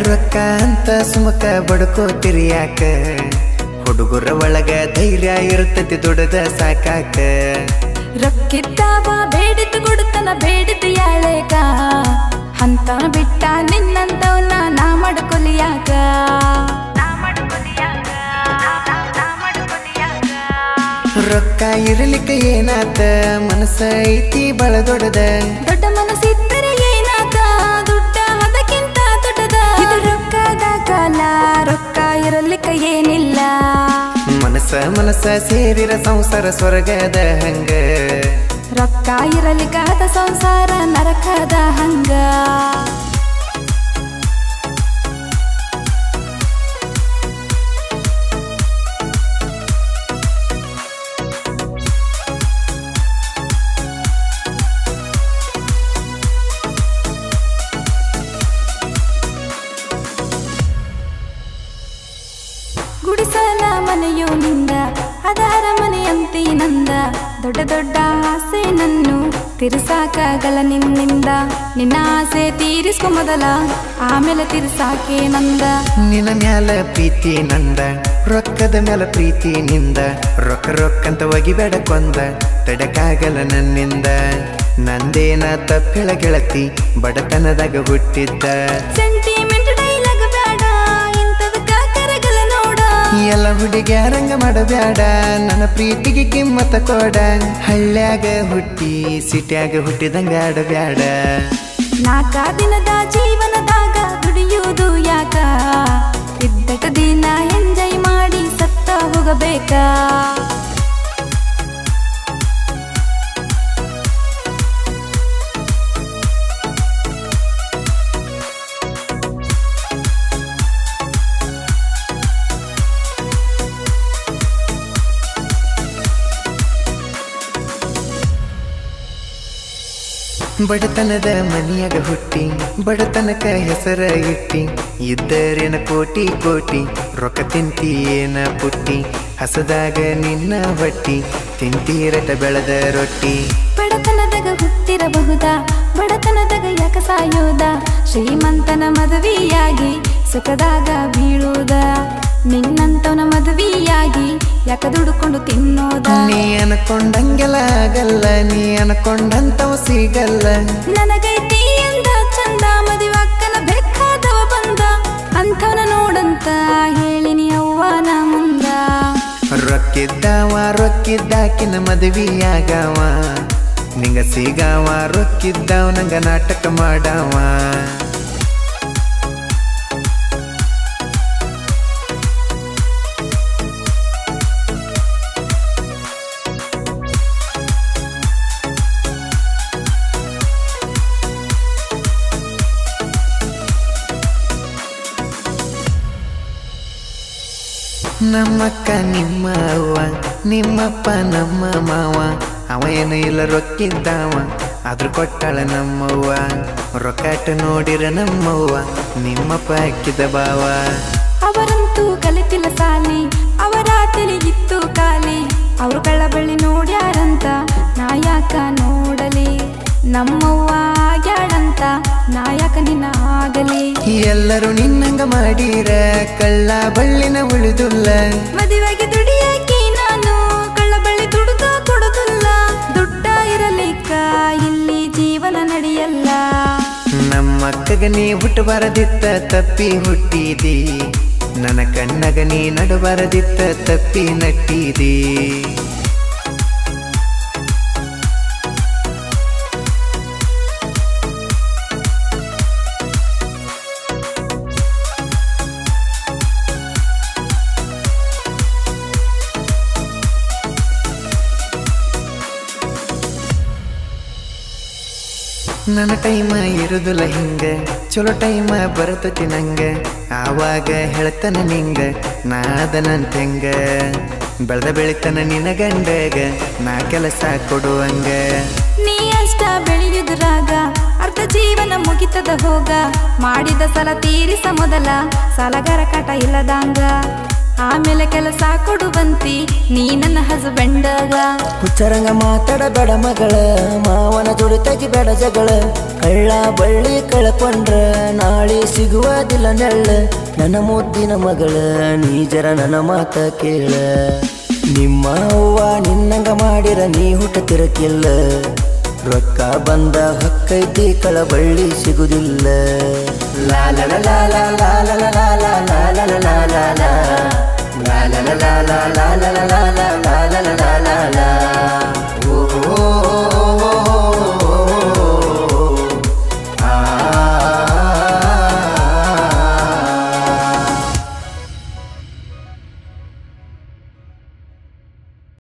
ರೊಕ್ಕ ಅಂತ ಸುಮಕ ಬಡ್ಕೋತಿರಿ ಯಾಕ ಹುಡುಗರ ಒಳಗ ಧೈರ್ಯ ಇರ್ತತಿ ದುಡದ ಸಾಕಾಕ ರೊಕ್ಕಿದ್ದಾವ ಬೇಡಿತು ಕೊಡುತ್ತನ ಬೇಡಿತು ಯಾಳೇಕ ಅಂತನ ಬಿಟ್ಟ ನಿನ್ನಂತವನ್ನ ನಾ ಮಾಡ್ಕೊಲಿಯಾಕ ರೊಕ್ಕ ಇರಲಿಕ್ಕ ಏನಾತ ಮನಸ್ಸ ಐತಿ ಬಳ ದೊಡ್ಡದ ದೊಡ್ಡ ಮನಸ್ಸಿದ್ದರೆ ಏನಾದ ದುಡ್ಡ ಅದಕ್ಕಿಂತ ದೊಡ್ಡದ ಇದು ರೊಕ್ಕದ ಕಾಲ ರೊಕ್ಕ ಇರಲಿಕ್ಕ ಏನಿಲ್ಲ ಮನಸ್ಸ ಮನಸ್ಸ ಸೇರಿರ ಸಂಸಾರ ಸ್ವರ್ಗದ ಹಂಗ ರೊಕ್ಕ ಇರಲಿಕ್ಕ ಅದ ಸಂಸಾರ ನರಕದ ಹಂಗ ಗುಡಿಸಲ ಮನೆಯು ನಿಂದ ಅದಾರ ಮನೆಯಂತೆ ನಂದ ದೊಡ್ಡ ದೊಡ್ಡ ಆಸೆ ನನ್ನು ತಿರ್ಸಾಕಾಗಲ್ಲ ನಿನ್ನಿಂದ ನಿನ್ನ ಆಸೆ ತೀರಿಸ್ಕೊ ಮೊದಲ ಆಮೇಲೆ ತಿರ್ಸಾಕೆ ನಂದ ನಿನ್ನ ಮ್ಯಾಲ ಪ್ರೀತಿ ನಂದ ರೊಕ್ಕದ ಮ್ಯಾಲ ಪ್ರೀತಿ ನಿಂದ ರೊಕ್ಕ ರೊಕ್ಕಂತ ಒಗಿಬೇಡ ಕೊಂದ ತಡಕಾಗಲ್ಲ ನನ್ನಿಂದ ನಂದೇನ ತಪ್ಪಿಳ ಗೆಳತಿ ಬಡತನದಾಗ ಹುಟ್ಟಿದ್ದ ಸೆಂಟಿಮೆಂಟ್ ಡೈಲಾಗ್ ಬೇಡ ಇಂಥದಕ್ಕ ಕರಗಲ್ಲ ನೋಡ ಎಲ್ಲ ಹುಡುಗ್ಯಾರಂಗ ಮಾಡಬ್ಯಾಡ ನನ್ನ ಪ್ರೀತಿಗೆ ಕಿಮ್ಮತ್ತ ಕೊಡ ಹಳ್ಳ್ಯಾಗ ಹುಟ್ಟಿ ಸಿಟ್ಯಾಗ ಹುಟ್ಟಿದಂಗ ಆಡಬ್ಯಾಡ ನಾಲ್ಕ ದಿನದ ಜೀವನದಾಗ ದುಡಿಯುವುದು ಯಾಕ ಇದ್ದಟ ದಿನ ಎಂಜಾಯ್ ಮಾಡಿ ಸತ್ತ ಹೋಗಬೇಕಾ ಬಡತನದ ಮನಿಯಾಗ ಹುಟ್ಟಿ ಬಡತನಕ ಹೆಸರ ಇಟ್ಟಿ ಇದ್ದರೇನ ಕೋಟಿ ಕೋಟಿ ರೊಕ್ಕ ತಿಂತಿ ಏನ ಪುಟ್ಟಿ ಹಸದಾಗ ನಿನ್ನ ಹೊಟ್ಟಿ ತಿಂತೀರಟ ಬೆಳೆದ ರೊಟ್ಟಿ ಬಡತನದಾಗ ಹುಟ್ಟಿರಬಹುದಾ ಬಡತನದಾಗ ಯಾಕ ಸಾಯೋದ ಶ್ರೀಮಂತನ ಮದುವೆಯಾಗಿ ಸುಖದಾಗ ಬೀಳುವುದ ನಿನ್ನಂತವನ ಮದುವೆಯಾಗಿ ಯಾಕ ದುಡುಕೊಂಡು ತಿನ್ನೋದ ನೀ ಅನ್ಕೊಂಡಂಗೆಲ್ಲ ಆಗಲ್ಲ ನೀ ಅನ್ಕೊಂಡಂತವ ಸಿಗಲ್ಲ ನನಗೈತಿ ಎಂದ ಚಂದ ಮದುವಕ್ಕನ ಬೇಕಾದವ ಬಂದ ಅಂಥವನ ನೋಡಂತ ಹೇಳಿನಿ ಅವ್ವನ ಮುಂದ ರೊಕ್ಕಿದ್ದಾವ ರೊಕ್ಕಿದ್ದಾಕಿನ ಮದುವೆಯಾಗವ ನಿಂಗ ಸಿಗಾವ ರೊಕ್ಕಿದ್ದಾವ ನಂಗ ನಾಟಕ ಮಾಡವ ನಮ್ಮಕ್ಕ ನಿಮ್ಮ ಅವ್ವ ನಿಮ್ಮಪ್ಪ ನಮ್ಮ ಮಾವ ಅವ ಏನು ಇಲ್ಲ ರೊಕ್ಕಿದ್ದಾವ ಆದ್ರೂ ಕೊಟ್ಟಾಳ ನಮ್ಮವ್ವ ರೊಕ್ಕಾಟ ನೋಡಿರ ನಮ್ಮವ್ವ ನಿಮ್ಮಪ್ಪ ಹಾಕಿದ ಬಾವ ಅವರಂತೂ ಕಲಿತಿಲ್ಲ ಸಾಲಿ ಅವರ ತಲೆ ಇತ್ತು ಖಾಲಿ ಅವ್ರು ಕಳ್ಳಬಳ್ಳಿ ನೋಡ್ಯಾರಂತ ನಾಯಕ ನೋಡಲಿ ನಮ್ಮವ್ವ ಆಗ್ಯಾಳಂತ ನಾಯಕ ನಿನ್ನ ಆಗಲಿ ಎಲ್ಲರೂ ನಿನ್ನಂಗ ಮಾಡಿರ ಕಳ್ಳ ಬಳ್ಳಿನ ಉಳಿದುಲ್ಲ ಮದುವೆಗೆ ದುಡಿಯಾಕಿ ನಾನು ಕಳ್ಳಬಳ್ಳಿ ದುಡ್ದ ಕೊಡುದಿಲ್ಲ ದುಡ್ಡ ಇರಲಿಕ್ಕ ಇಲ್ಲಿ ಜೀವನ ನಡೆಯಲ್ಲ ನಮ್ಮಕ್ಕಗ ನೀ ಹುಟ್ಟಬಾರದಿತ್ತ ತಪ್ಪಿ ಹುಟ್ಟಿದಿ ನನ್ನ ಕಣ್ಣಗ ನೀ ನಡಬಾರದಿತ್ತ ತಪ್ಪಿ ನಟ್ಟಿದಿ ನನ್ನ ಟೈಮ ಇರುದಿಲ್ಲ ಹಿಂಗ ಚಲೋ ಟೈಮ ಬರ್ತತಿ ನಂಗ ಆವಾಗ ಹೇಳ್ತಾನ ನಿಂಗ ನಾದನಂತ ಹೆಂಗ ಬೆಳೆದ ಬೆಳಿತಾನ ನಿನ್ನ ಗಂಡಗ ನಾ ಕೆಲಸ ಕೊಡುವಂಗ ನೀ ಅಷ್ಟ ಬೆಳೆಯುದ್ರಾಗ ಅರ್ಧ ಜೀವನ ಮುಗಿತದ ಹೋಗ ಮಾಡಿದ ಸಲ ತೀರಿಸ ಮೊದಲ ಸಾಲಗಾರ ಕಾಟ ಇಲ್ಲದಂಗ ಆಮೇಲೆ ಕೆಲಸ ಕೊಡುವಂತಿ ನೀ ನನ್ನ ಹಸ್ಬೆಂಡಗ ಹುಚ್ಚರಂಗ ಮಾತಾಡಬೇಡ ಮಗಳ ಮಾವನ ಜೋಡಿ ತೆಗಿಬೇಡ ಜಗಳ ಕಳ್ಳ ಬಳ್ಳಿ ಕಳ್ಕೊಂಡ್ರ ನಾಳೆ ಸಿಗುವುದಿಲ್ಲ ನೆಳ್ಳ ನನ್ನ ಮುದ್ದಿನ ಮಗಳ ನೀ ಜರ ನನ್ನ ಮಾತ ಕೇಳ ನಿಮ್ಮ ಅವ್ವ ನಿನ್ನಂಗ ಮಾಡಿರ ನೀ ಹುಟ್ಟತಿರಕಿಲ್ಲ ರೊಕ್ಕ ಬಂದ ಹೊಕ್ಕೈತಿ ಕಳಬಳ್ಳಿ ಸಿಗುದಿಲ್ಲ ಲಾ ಲಾ ಲಾ ಲಾ ಲಾ ಲಾ ಲಾ ಲಾ ಲಾ ಲಾ ಲಾ ಲಾ ಲಾ ಲಾ ಲಾ. ಲಾ ಲಾ ಲಾ ಲಾ ಲಾ ಲಾ ಲಾ ಲಾ ಲಾ ಲಾ ಲಾ ಲಾ ಲಾ ಲಾ ಲಾ.